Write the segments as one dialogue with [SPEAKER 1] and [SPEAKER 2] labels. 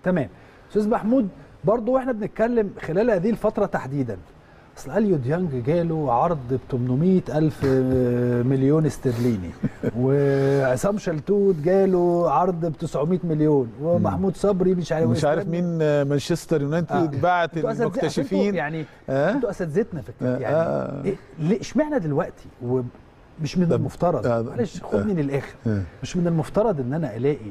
[SPEAKER 1] تمام استاذ محمود برضو واحنا بنتكلم خلال هذه الفتره تحديدا اصل اليو ديانج جاله عرض ب 800 الف مليون استرليني وعصام شلتوت جاله عرض ب 900 مليون ومحمود صبري مش عارف
[SPEAKER 2] مش عارف مين آه، مانشستر يونايتد
[SPEAKER 1] آه.
[SPEAKER 2] بعت
[SPEAKER 1] انتوا أساتذة- أصل انتوا
[SPEAKER 2] المكتشفين
[SPEAKER 1] يعني
[SPEAKER 2] آه؟
[SPEAKER 1] انتوا اساتذتنا في الكلام
[SPEAKER 2] آه،
[SPEAKER 1] يعني
[SPEAKER 2] آه.
[SPEAKER 1] إيه ليه اشمعنى دلوقتي ومش من
[SPEAKER 2] طب-
[SPEAKER 1] المفترض
[SPEAKER 2] آه،
[SPEAKER 1] معلش خدني للاخر
[SPEAKER 2] آه.
[SPEAKER 1] مش من المفترض ان انا الاقي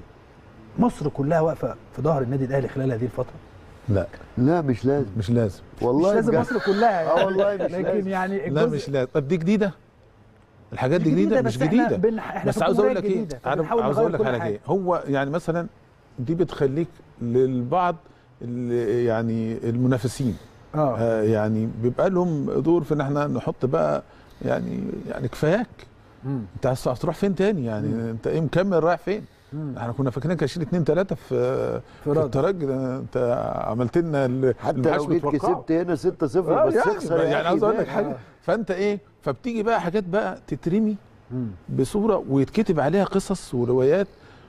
[SPEAKER 1] مصر كلها واقفه في ظهر النادي الاهلي خلال هذه الفتره
[SPEAKER 2] لا
[SPEAKER 3] لا مش لازم
[SPEAKER 2] مش لازم
[SPEAKER 3] والله
[SPEAKER 1] مش لازم
[SPEAKER 3] بجد.
[SPEAKER 1] مصر كلها
[SPEAKER 3] اه والله مش
[SPEAKER 1] لكن
[SPEAKER 3] لازم.
[SPEAKER 1] يعني
[SPEAKER 2] لا
[SPEAKER 1] الجزء
[SPEAKER 2] مش لازم طب دي جديده الحاجات دي جديده, مش
[SPEAKER 1] بس احنا
[SPEAKER 2] جديده
[SPEAKER 1] بن... احنا
[SPEAKER 2] بس
[SPEAKER 1] في
[SPEAKER 2] عاوز اقول
[SPEAKER 1] الجمهورية
[SPEAKER 2] لك ايه
[SPEAKER 1] الجديدة،
[SPEAKER 2] عارف
[SPEAKER 1] فبنحاول
[SPEAKER 2] عاوز
[SPEAKER 1] نغير
[SPEAKER 2] اقول لك
[SPEAKER 1] كل
[SPEAKER 2] على حاجه هو يعني مثلا دي بتخليك للبعض اللي يعني المنافسين
[SPEAKER 1] اه
[SPEAKER 2] آه يعني بيبقى لهم دور في ان احنا نحط بقى يعني يعني كفاياك
[SPEAKER 1] مم.
[SPEAKER 2] انت عايز هتروح فين تاني يعني انت ايه مكمل رايح فين
[SPEAKER 1] مم.
[SPEAKER 2] احنا كنا فاكرينك هشيل اتنين تلاته في
[SPEAKER 1] في
[SPEAKER 2] في
[SPEAKER 1] رادة.
[SPEAKER 2] الترجي ده انت عملت لنا ال-
[SPEAKER 3] حتى
[SPEAKER 2] المحاش
[SPEAKER 3] لو جيت
[SPEAKER 2] متوقعه.
[SPEAKER 3] كسبت هنا 6 0
[SPEAKER 2] آه
[SPEAKER 3] بس
[SPEAKER 2] يعني,
[SPEAKER 3] اخسر يا
[SPEAKER 2] يعني
[SPEAKER 3] أخي
[SPEAKER 2] عاوز اقول لك
[SPEAKER 3] ماشي.
[SPEAKER 2] حاجه فانت ايه فبتيجي بقى حاجات بقى تترمي
[SPEAKER 1] مم.
[SPEAKER 2] بصوره ويتكتب عليها قصص وروايات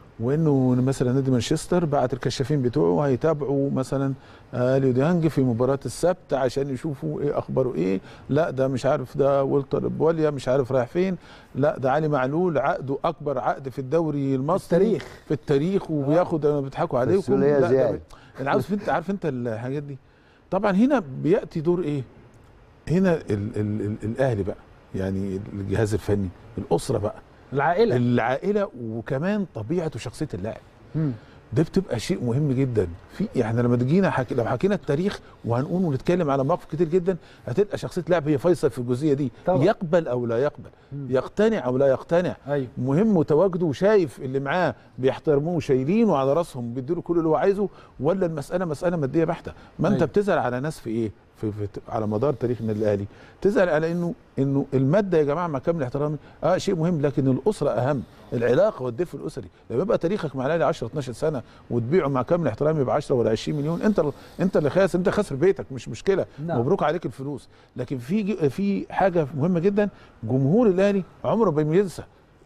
[SPEAKER 2] وانه مثلا نادي مانشستر بعت الكشافين بتوعه هيتابعوا مثلا اليو ديانج في مباراه السبت عشان يشوفوا ايه اخباره ايه لا ده مش عارف ده والتر بوليا مش عارف رايح فين لا ده علي معلول عقده اكبر عقد في الدوري المصري
[SPEAKER 1] التاريخ.
[SPEAKER 2] في التاريخ وبياخد بيضحكوا عليكم
[SPEAKER 3] السولية
[SPEAKER 2] لا ده
[SPEAKER 3] زيادة.
[SPEAKER 2] بي- انا عاوز انت عارف انت الحاجات دي طبعا هنا بياتي دور ايه هنا ال ال ال الاهلي بقى يعني الجهاز الفني الاسره بقى
[SPEAKER 1] العائله
[SPEAKER 2] العائله وكمان طبيعه وشخصيه اللاعب
[SPEAKER 1] مم.
[SPEAKER 2] ده بتبقى شيء مهم جدا في يعني لما تجينا حكي لو حكينا التاريخ وهنقول ونتكلم على مواقف كتير جدا هتبقى شخصيه لاعب هي فيصل في الجزئيه دي
[SPEAKER 1] طبعا.
[SPEAKER 2] يقبل او لا يقبل
[SPEAKER 1] مم.
[SPEAKER 2] يقتنع او لا يقتنع
[SPEAKER 1] ايوه
[SPEAKER 2] مهم وتواجده وشايف اللي معاه بيحترموه وشايلينه على راسهم بيديله كل اللي هو عايزه ولا المساله مساله ماديه بحته ما انت
[SPEAKER 1] أيوة.
[SPEAKER 2] بتزعل على ناس في ايه في, في على مدار تاريخ النادي الاهلي تزعل على انه انه الماده يا جماعه مع كامل احترامي اه شيء مهم لكن الاسره اهم العلاقه والدفء الاسري لما يبقى تاريخك مع الاهلي 10 12 سنه وتبيعه مع كامل احترامي ب 10 ولا 20 مليون انت انت اللي خاسر انت خاسر بيتك مش مشكله
[SPEAKER 1] نعم.
[SPEAKER 2] مبروك عليك الفلوس لكن في ج- في حاجه مهمه جدا جمهور الاهلي عمره ما بينسى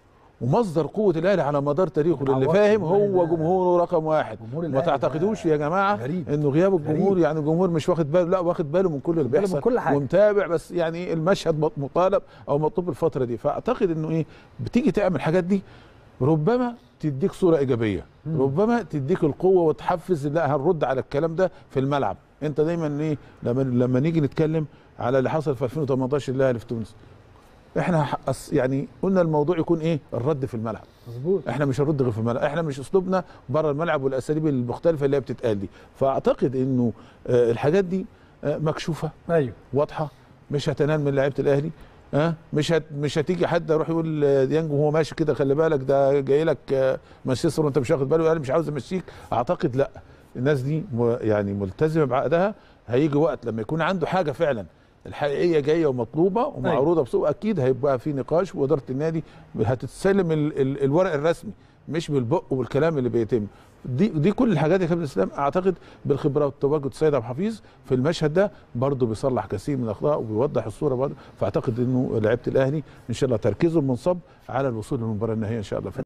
[SPEAKER 2] ومصدر قوه الاهلي على مدار تاريخه للي
[SPEAKER 1] عوض
[SPEAKER 2] فاهم
[SPEAKER 1] والله
[SPEAKER 2] هو
[SPEAKER 1] ده-
[SPEAKER 2] جمهوره رقم واحد
[SPEAKER 1] جمهور
[SPEAKER 2] ما
[SPEAKER 1] الأهلي
[SPEAKER 2] تعتقدوش
[SPEAKER 1] ده
[SPEAKER 2] يا جماعه
[SPEAKER 1] غريب.
[SPEAKER 2] انه غياب الجمهور
[SPEAKER 1] غريب.
[SPEAKER 2] يعني الجمهور مش واخد باله لا واخد باله من كل اللي
[SPEAKER 1] باله من
[SPEAKER 2] بيحصل
[SPEAKER 1] كل حاجة.
[SPEAKER 2] ومتابع بس يعني المشهد مط- مطالب او مطلوب الفتره دي فاعتقد انه ايه بتيجي تعمل الحاجات دي ربما تديك صوره ايجابيه
[SPEAKER 1] مم.
[SPEAKER 2] ربما تديك القوه وتحفز لا هنرد على الكلام ده في الملعب انت دايما ايه لما لما نيجي نتكلم على اللي حصل في 2018 الاهلي في تونس احنا ح- أص- يعني قلنا الموضوع يكون ايه الرد في الملعب
[SPEAKER 1] مظبوط
[SPEAKER 2] احنا مش هنرد غير في الملعب احنا مش اسلوبنا بره الملعب والاساليب المختلفه اللي هي بتتقال دي فاعتقد انه آه، الحاجات دي آه، مكشوفه
[SPEAKER 1] ايوه
[SPEAKER 2] واضحه مش هتنال من لعيبه الاهلي ها مش هت مش هتيجي حد يروح يقول آه، ديانج وهو ماشي كده خلي بالك ده جاي لك آه، مانشستر وانت مش واخد باله انا مش عاوز امشيك اعتقد لا الناس دي م- يعني ملتزمه بعقدها هيجي وقت لما يكون عنده حاجه فعلا الحقيقيه جايه ومطلوبه ومعروضه بسوق اكيد هيبقى في نقاش واداره النادي هتتسلم ال ال الورق الرسمي مش بالبق والكلام اللي بيتم دي دي كل الحاجات يا كابتن اسلام اعتقد بالخبره والتواجد السيد عبد الحفيظ في المشهد ده برضه بيصلح كثير من الاخطاء وبيوضح الصوره برضه فاعتقد انه لعيبه الاهلي ان شاء الله تركيزهم منصب على الوصول للمباراه النهائيه ان شاء الله